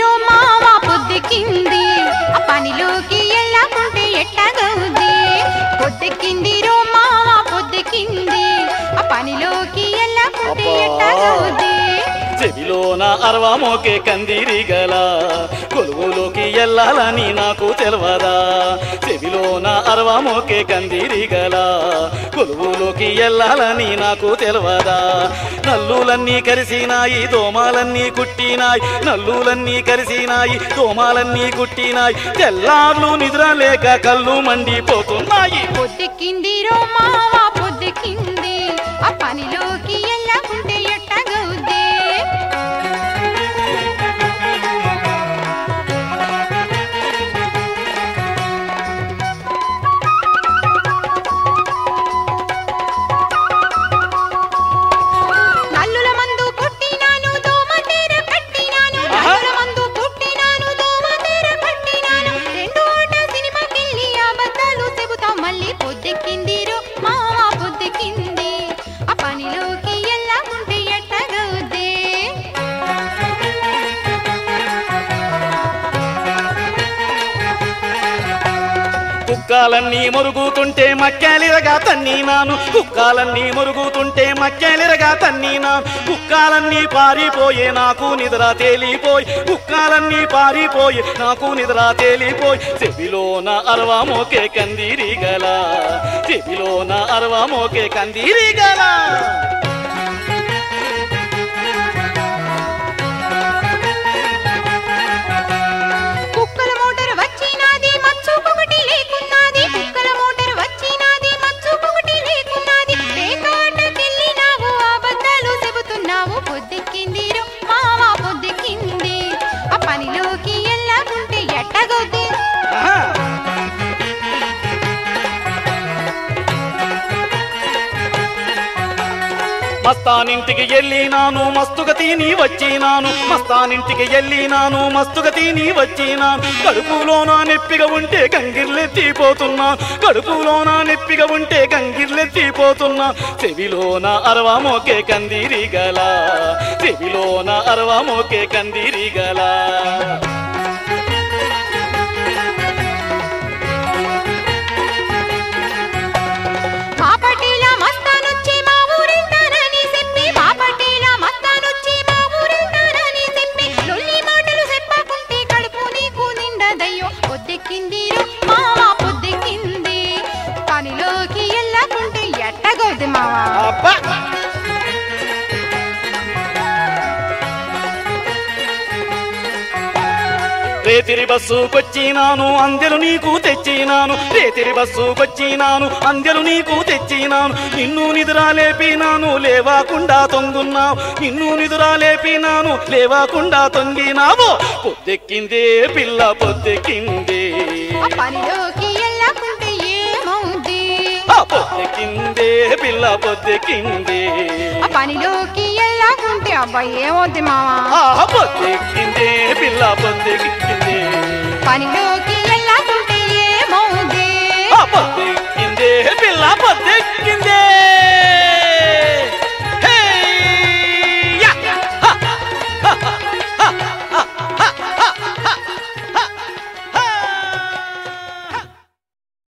రో మావా పొద్దెక్కింది ఆ పనిలోకి వెళ్ళకుంటే ఎట్టగవుద్ది పొద్దెక్కింది రో మావా పొద్దెక్కింది ఆ పనిలోకి వెళ్ళకుంటే అబ్బా. ఎట్టగవుద్ది చెవిలోన అరవా మోకే కందిరి గల కొలువులోకి వెళ్ళాలని నాకు తెలవదా చెవిలోన అరవా మోకే కందిరి గల కొలువులోకి వెళ్ళాలని నాకు తెలవదా నల్లులన్నీ కరిసినాయి దోమాలన్నీ కుట్టినాయి నల్లులన్నీ కరిసినాయి దోమాలన్నీ కుట్టినాయి తెల్లార్లు నిద్ర లేక కళ్ళు మండిపోతున్నాయి పొద్దెక్కింది రో మావా పొద్దెక్కింది ఆ పనిలోకి వెళ్ళకుంటే ఎట్టగవుద్ది నల్లుల మందు పుట్టినాను దోమ తెర కట్టినాను ఆహా. నల్లుల మందు పుట్టినాను దోమ తెర కట్టినాను రెండు ఆట సినిమాకెళ్ళి అబద్ధాలు చెబుతా మళ్ళీ పొద్దెక్కింది రో మావా పొద్దెక్కింది ఆ పనిలోకి వెళ్ళకుంటే ఎట్టగవుద్ది కుక్కాలన్నీ మురుగుతుంటే మక్కాలిరగా తన్నీనాను కుక్కాలన్నీ మురుగుతుంటే మక్కాలిరగా తన్నీనాను కుక్కాలన్నీ పారిపోయే నాకు నిద్ర తేలిపోయి కుక్కాలన్నీ పారిపోయే నాకు నిద్ర తేలిపోయి చెవిలోన అరవా మోకే కందిరి గల చెవిలోన అరవా మోకే కందిరి గల కుక్కల మోటార్ వచ్చినాది మచ్చుకొకటి లేకున్నది కుక్కల మోటార్ వచ్చినాది మచ్చుకొకటి లేకున్నది పేకాటకెళ్ళినావు అబద్ధాలు చెబుతున్నావు పొద్దెక్కింది రో మావా పొద్దెక్కింది ఆ పనిలోకి వెళ్ళకుంటే ఎట్టగొద్ది ఆహా. మస్తానింటికి వెళ్ళినాను మస్తుగా తిని వచ్చినాను మస్తానింటికి వెళ్ళినాను మస్తుగా తిని వచ్చినాను కడుపులోన నెప్పిగా ఉంటే గంగిర్లెత్తిపోతున్నా కడుపులోన నెప్పిగా ఉంటే గంగిర్లెత్తిపోతున్నా చెవిలోన అరవా మోకే కందిరి గల చెవిలోన అరవా మోకే కందిరి గల మా పటేల మస్తానొచ్చి మా ఊరెళ్తానని చెప్పి మా పటేల మస్తానొచ్చి మా ఊరెళ్తానని చెప్పి లొల్లి మాటలు చెప్పకుంటే కడుపు నీకు నిండదయ్యో పొద్దెక్కింది రో మావా పొద్దెక్కింది పనిలోకి వెళ్ళకుంటే ఎట్టగవుద్ది మావా అబ్బా రేతిరి బస్సుకొచ్చినాను అందెలు నీకు తెచ్చినాను రేతిరి బస్సుకొచ్చినాను అందెలు నీకు తెచ్చినాను నిన్ను నిదురా లేపినాను లేవాకుండా తొంగున్నావు నిన్ను నిదురా లేపినాను లేవాకుండా తొంగినావు పొద్దెక్కిందే పిల్ల పొద్దెక్కిందే ఆ పనిలోకి వెళ్ళకుంటే ఏమవుద్ది ఆ పొద్దెక్కిందే పిల్ల పొద్దెక్కిందే ఆ పనిలోకి వెళ్ళకుంటే అబ్బాయి ఏమవుద్ది మావా ఆ పొద్దెక్కిందే పిల్ల పొద్దెక్కిందే పనిలోకి